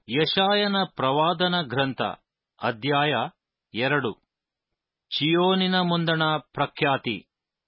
ಯಶಾಯನ ಪ್ರವಾದನ ಗ್ರಂಥ ಅಧ್ಯಾಯ ಎರಡು ಚಿಯೋನಿನ ಮುಂದಣ ಪ್ರಖ್ಯಾತಿ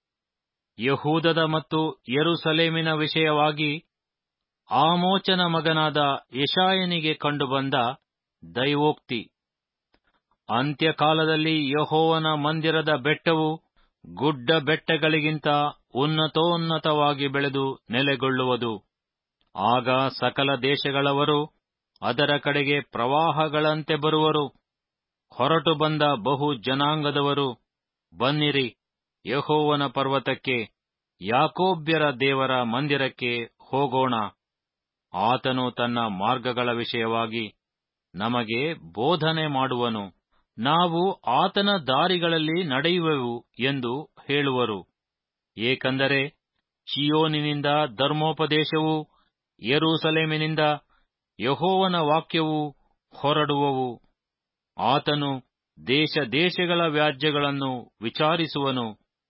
ಯಹೂದದ ಮತ್ತು ಯೆರೂಸಲೇಮಿನ ವಿಷಯವಾಗಿ ಆಮೋಚನ ಮಗನಾದ ಯಶಾಯನಿಗೆ ಕಂಡುಬಂದ ದೈವೋಕ್ತಿ ಅಂತ್ಯಕಾಲದಲ್ಲಿ ಯಹೋವನ ಮಂದಿರದ ಬೆಟ್ಟವು ಗುಡ್ಡ ಬೆಟ್ಟಗಳಿಗಿಂತ ಉನ್ನತೋನ್ನತವಾಗಿ ಬೆಳೆದು ನೆಲೆಗೊಳ್ಳುವುದು ಆಗ ಸಕಲ ದೇಶಗಳವರು ಅದರ ಕಡೆಗೆ ಪ್ರವಾಹಗಳಂತೆ ಬರುವರು ಹೊರಟು ಬಂದ ಬಹು ಜನಾಂಗದವರು ಬನ್ನಿರಿ ಯಹೋವನ ಪರ್ವತಕ್ಕೆ ಯಾಕೋಬ್ಯರ ದೇವರ ಮಂದಿರಕ್ಕೆ ಹೋಗೋಣ ಆತನು ತನ್ನ ಮಾರ್ಗಗಳ ವಿಷಯವಾಗಿ ನಮಗೆ ಬೋಧನೆ ಮಾಡುವನು ನಾವು ಆತನ ದಾರಿಗಳಲ್ಲಿ ನಡೆಯುವೆವು ಎಂದು ಹೇಳುವರು ಏಕೆಂದರೆ ಚಿಯೋನಿನಿಂದ ಧರ್ಮೋಪದೇಶವು ಯೆರೂಸಲೇಮಿನಿಂದ ಯಹೋವನ ವಾಕ್ಯವು ಹೊರಡುವವು ಆತನು ದೇಶ ದೇಶಗಳ ವ್ಯಾಜ್ಯಗಳನ್ನು ವಿಚಾರಿಸುವನು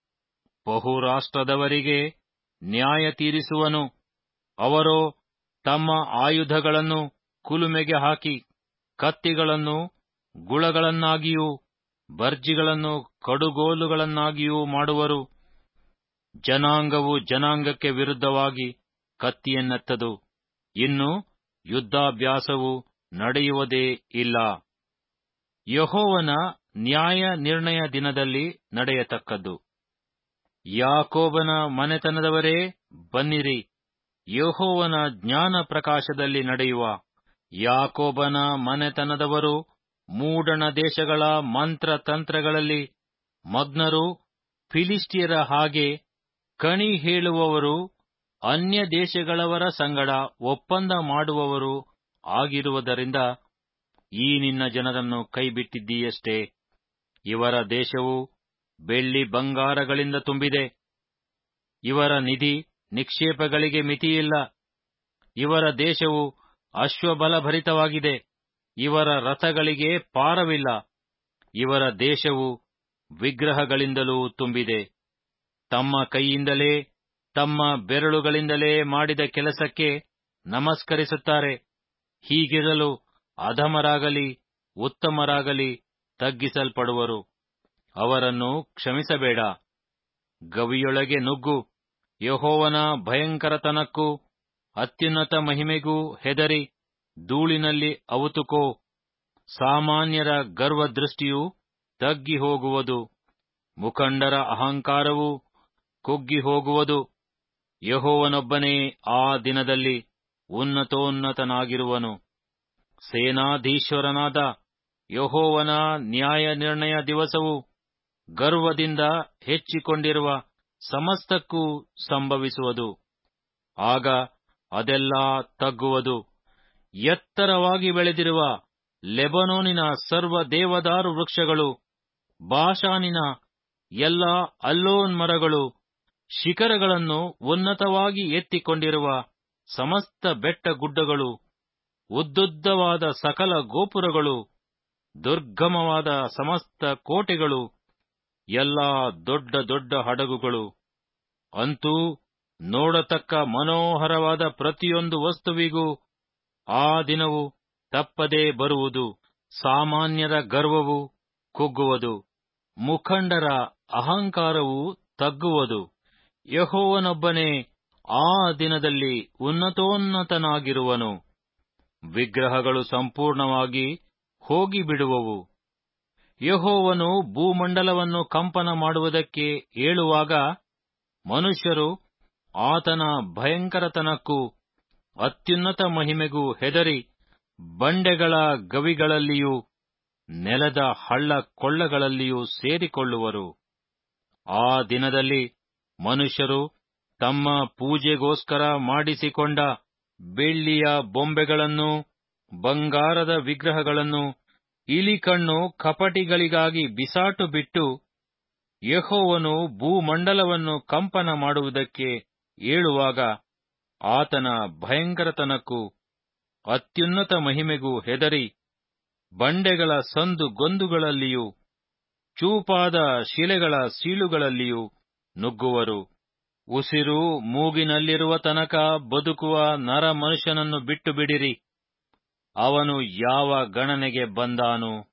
ಬಹುರಾಷ್ಟ್ರದವರಿಗೆ ನ್ಯಾಯ ತೀರಿಸುವನು ಅವರೋ ತಮ್ಮ ಆಯುಧಗಳನ್ನು ಕುಲುಮೆಗೆ ಹಾಕಿ ಕತ್ತಿಗಳನ್ನು ಗುಳಗಳನ್ನಾಗಿಯೂ ಬರ್ಜಿಗಳನ್ನು ಕಡುಗೋಲುಗಳನ್ನಾಗಿಯೂ ಮಾಡುವರು ಜನಾಂಗವು ಜನಾಂಗಕ್ಕೆ ವಿರುದ್ಧವಾಗಿ ಕತ್ತಿಯನ್ನೆತ್ತದು ಇನ್ನು ಯುದ್ಧಾಭ್ಯಾಸವು ನಡೆಯುವುದೇ ಇಲ್ಲ ಯಹೋವನ ನ್ಯಾಯ ನಿರ್ಣಯ ದಿನದಲ್ಲಿ ನಡೆಯತಕ್ಕದ್ದು ಯಾಕೋಬನ ಮನೆತನದವರೇ ಬನ್ನಿರಿ ಯಹೋವನ ಜ್ಞಾನ ಪ್ರಕಾಶದಲ್ಲಿ ನಡೆಯುವ ಯಾಕೋಬನ ಮನೆತನದವರು ಮೂಡಣ ದೇಶಗಳ ಮಂತ್ರ ತಂತ್ರಗಳಲ್ಲಿ ಮಗ್ನರು ಫಿಲಿಸ್ಟಿಯರ ಹಾಗೆ ಕಣಿ ಹೇಳುವವರು ಅನ್ಯ ದೇಶಗಳವರ ಸಂಗಡ ಒಪ್ಪಂದ ಮಾಡುವವರು ಆಗಿರುವುದರಿಂದ ಈ ನಿನ್ನ ಜನರನ್ನು ಕೈಬಿಟ್ಟಿದ್ದೀಯಷ್ಟೇ ಇವರ ದೇಶವು ಬೆಳ್ಳಿ ಬಂಗಾರಗಳಿಂದ ತುಂಬಿದೆ ಇವರ ನಿಧಿ ನಿಕ್ಷೇಪಗಳಿಗೆ ಮಿತಿಯಿಲ್ಲ ಇವರ ದೇಶವು ಅಶ್ವಬಲಭರಿತವಾಗಿದೆ ಇವರ ರಥಗಳಿಗೆ ಪಾರವಿಲ್ಲ ಇವರ ದೇಶವು ವಿಗ್ರಹಗಳಿಂದಲೂ ತುಂಬಿದೆ ತಮ್ಮ ಕೈಯಿಂದಲೇ ತಮ್ಮ ಬೆರಳುಗಳಿಂದಲೇ ಮಾಡಿದ ಕೆಲಸಕ್ಕೆ ನಮಸ್ಕರಿಸುತ್ತಾರೆ ಹೀಗಿರಲು ಅಧಮರಾಗಲಿ ಉತ್ತಮರಾಗಲಿ ತಗ್ಗಿಸಲ್ಪಡುವರು ಅವರನ್ನು ಕ್ಷಮಿಸಬೇಡ ಗವಿಯೊಳಗೆ ನುಗ್ಗು ಯಹೋವನ ಭಯಂಕರತನಕ್ಕೂ ಅತ್ಯುನ್ನತ ಮಹಿಮೆಗೂ ಹೆದರಿ ಧೂಳಿನಲ್ಲಿ ಅವುತುಕೋ ಸಾಮಾನ್ಯರ ಗರ್ವದೃಷ್ಟಿಯು ತಗ್ಗಿ ಹೋಗುವುದು ಮುಖಂಡರ ಅಹಂಕಾರವು ಕುಗ್ಗಿ ಹೋಗುವುದು ಯಹೋವನೊಬ್ಬನೇ ಆ ದಿನದಲ್ಲಿ ಉನ್ನತೋನ್ನತನಾಗಿರುವನು ಸೇನಾಧೀಶ್ವರನಾದ ಯಹೋವನ ನ್ಯಾಯ ನಿರ್ಣಯ ದಿವಸವು ಗರ್ವದಿಂದ ಹೆಚ್ಚಿಕೊಂಡಿರುವ ಸಮಸ್ತಕ್ಕೂ ಸಂಭವಿಸುವುದು ಆಗ ಅದೆಲ್ಲ ತಗ್ಗುವುದು ಎತ್ತರವಾಗಿ ಬೆಳೆದಿರುವ ಲೆಬನೋನಿನ ಸರ್ವ ದೇವದಾರು ವೃಕ್ಷಗಳು ಬಾಷಾನಿನ ಎಲ್ಲ ಅಲ್ಲೋನ್ ಮರಗಳು ಶಿಖರಗಳನ್ನು ಉನ್ನತವಾಗಿ ಎತ್ತಿಕೊಂಡಿರುವ ಸಮಸ್ತ ಬೆಟ್ಟ ಗುಡ್ಡಗಳು ಉದ್ದುದ್ದವಾದ ಸಕಲ ಗೋಪುರಗಳು ದುರ್ಗಮವಾದ ಸಮಸ್ತ ಕೋಟೆಗಳು ಎಲ್ಲ ದೊಡ್ಡ ದೊಡ್ಡ ಹಡಗುಗಳು ಅಂತೂ ನೋಡತಕ್ಕ ಮನೋಹರವಾದ ಪ್ರತಿಯೊಂದು ವಸ್ತುವಿಗೂ ಆ ದಿನವು ತಪ್ಪದೇ ಬರುವುದು ಸಾಮಾನ್ಯರ ಗರ್ವವು ಕುಗ್ಗುವುದು ಮುಖಂಡರ ಅಹಂಕಾರವು ತಗ್ಗುವುದು ಯಹೋವನೊಬ್ಬನೇ ಆ ದಿನದಲ್ಲಿ ಉನ್ನತೋನ್ನತನಾಗಿರುವನು ವಿಗ್ರಹಗಳು ಸಂಪೂರ್ಣವಾಗಿ ಹೋಗಿಬಿಡುವವು ಯಹೋವನು ಭೂಮಂಡಲವನ್ನು ಕಂಪನ ಮಾಡುವುದಕ್ಕೆ ಏಳುವಾಗ ಮನುಷ್ಯರು ಆತನ ಭಯಂಕರತನಕ್ಕೂ ಅತ್ಯುನ್ನತ ಮಹಿಮೆಗೂ ಹೆದರಿ ಬಂಡೆಗಳ ಗವಿಗಳಲ್ಲಿಯೂ ನೆಲದ ಹಳ್ಳ ಕೊಳ್ಳಗಳಲ್ಲಿಯೂ ಸೇರಿಕೊಳ್ಳುವರು ಆ ದಿನದಲ್ಲಿ ಮನುಷ್ಯರು ತಮ್ಮ ಪೂಜೆಗೋಸ್ಕರ ಮಾಡಿಸಿಕೊಂಡ ಬೆಳ್ಳಿಯ ಬೊಂಬೆಗಳನ್ನು ಬಂಗಾರದ ವಿಗ್ರಹಗಳನ್ನು ಇಲಿಕಣ್ಣು ಕಪಟಿಗಳಿಗಾಗಿ ಬಿಸಾಟು ಬಿಟ್ಟು ಯಹೋವನು ಭೂಮಂಡಲವನ್ನು ಕಂಪನ ಮಾಡುವುದಕ್ಕೆ ಏಳುವಾಗ ಆತನ ಭಯಂಕರತನಕ್ಕೂ ಅತ್ಯುನ್ನತ ಮಹಿಮೆಗೂ ಹೆದರಿ ಬಂಡೆಗಳ ಸಂದು ಗೊಂದುಗಳಲ್ಲಿಯೂ ಚೂಪಾದ ಶಿಲೆಗಳ ಸೀಳುಗಳಲ್ಲಿಯೂ ನುಗ್ಗುವರು ಉಸಿರು ಮೂಗಿನಲ್ಲಿರುವ ತನಕ ಬದುಕುವ ನರ ಮನುಷ್ಯನನ್ನು ಬಿಟ್ಟು ಬಿಡಿರಿ ಅವನು ಯಾವ ಗಣನೆಗೆ ಬಂದಾನು